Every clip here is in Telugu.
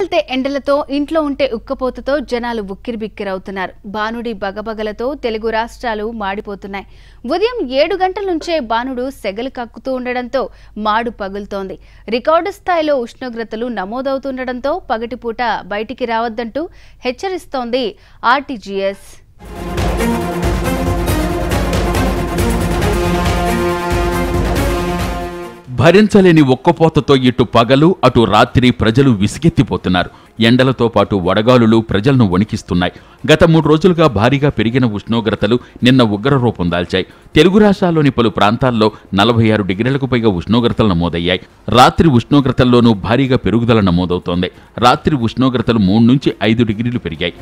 వెళ్తే ఎండలతో ఇంట్లో ఉంటే ఉక్కపోతతో జనాలు ఉక్కిరిబిక్కిరవుతున్నారు బానుడి బగబగలతో తెలుగు రాష్ట్రాలు మాడిపోతున్నాయి ఉదయం ఏడు గంటల నుంచే బానుడు సెగలు కక్కుతూ ఉండడంతో మాడు పగులుతోంది రికార్డు స్థాయిలో ఉష్ణోగ్రతలు నమోదవుతుండడంతో పగటిపూట బయటికి రావద్దంటూ హెచ్చరిస్తోంది ఆర్టీజీఎస్ భరించలేని ఒక్కపోతతో ఇటు పగలు అటు రాత్రి ప్రజలు విసిగెత్తిపోతున్నారు ఎండలతో పాటు వడగాలులు ప్రజలను వణికిస్తున్నాయి గత మూడు రోజులుగా భారీగా పెరిగిన ఉష్ణోగ్రతలు నిన్న ఉగ్ర రూపం దాల్చాయి తెలుగు రాష్ట్రాల్లోని పలు ప్రాంతాల్లో నలభై ఆరు డిగ్రీలకు పైగా ఉష్ణోగ్రతలు నమోదయ్యాయి రాత్రి ఉష్ణోగ్రతల్లోనూ భారీగా పెరుగుదల నమోదవుతోంది రాత్రి ఉష్ణోగ్రతలు మూడు నుంచి ఐదు డిగ్రీలు పెరిగాయి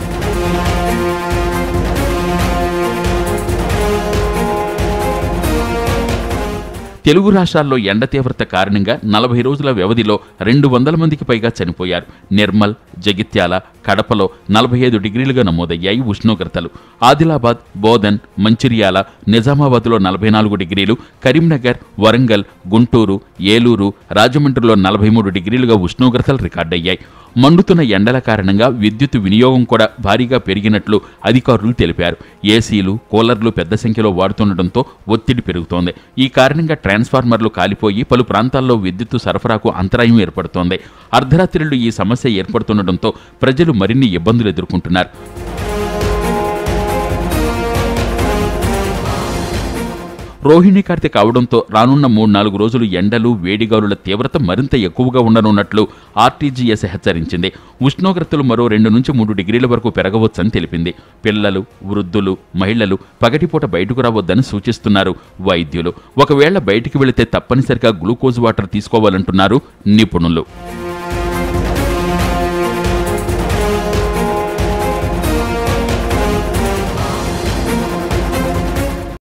తెలుగు రాష్ట్రాల్లో ఎండ తీవ్రత కారణంగా నలభై రోజుల వ్యవధిలో రెండు వందల మందికి పైగా చనిపోయారు నిర్మల్ జగిత్యాల కడపలో నలభై ఐదు డిగ్రీలుగా నమోదయ్యాయి ఉష్ణోగ్రతలు ఆదిలాబాద్ బోధన్ మంచిర్యాల నిజామాబాద్లో నలభై నాలుగు డిగ్రీలు కరీంనగర్ వరంగల్ గుంటూరు ఏలూరు రాజమండ్రిలో నలభై మూడు డిగ్రీలుగా ఉష్ణోగ్రతలు రికార్డయ్యాయి మండుతున్న ఎండల కారణంగా విద్యుత్ వినియోగం కూడా భారీగా పెరిగినట్లు అధికారులు తెలిపారు ఏసీలు కూలర్లు పెద్ద సంఖ్యలో వాడుతుండటంతో ఒత్తిడి పెరుగుతోంది ఈ కారణంగా ట్రాన్స్ఫార్మర్లు కాలిపోయి పలు ప్రాంతాల్లో విద్యుత్తు సరఫరాకు అంతరాయం ఏర్పడుతోంది అర్ధరాత్రులు ఈ సమస్య ఏర్పడుతుండటంతో ప్రజలు మరిన్ని ఇబ్బందులు ఎదుర్కొంటున్నారు రోహిణి కార్తె కావడంతో రానున్న మూడు నాలుగు రోజులు ఎండలు వేడిగాలుల తీవ్రత మరింత ఎక్కువగా ఉండనున్నట్లు ఆర్టీజీఎస్ హెచ్చరించింది ఉష్ణోగ్రతలు మరో రెండు నుంచి మూడు డిగ్రీల వరకు పెరగవచ్చని తెలిపింది పిల్లలు వృద్ధులు మహిళలు పగటిపూట బయటకు రావద్దని సూచిస్తున్నారు వైద్యులు ఒకవేళ బయటికి వెళితే తప్పనిసరిగా గ్లూకోజ్ వాటర్ తీసుకోవాలంటున్నారు నిపుణులు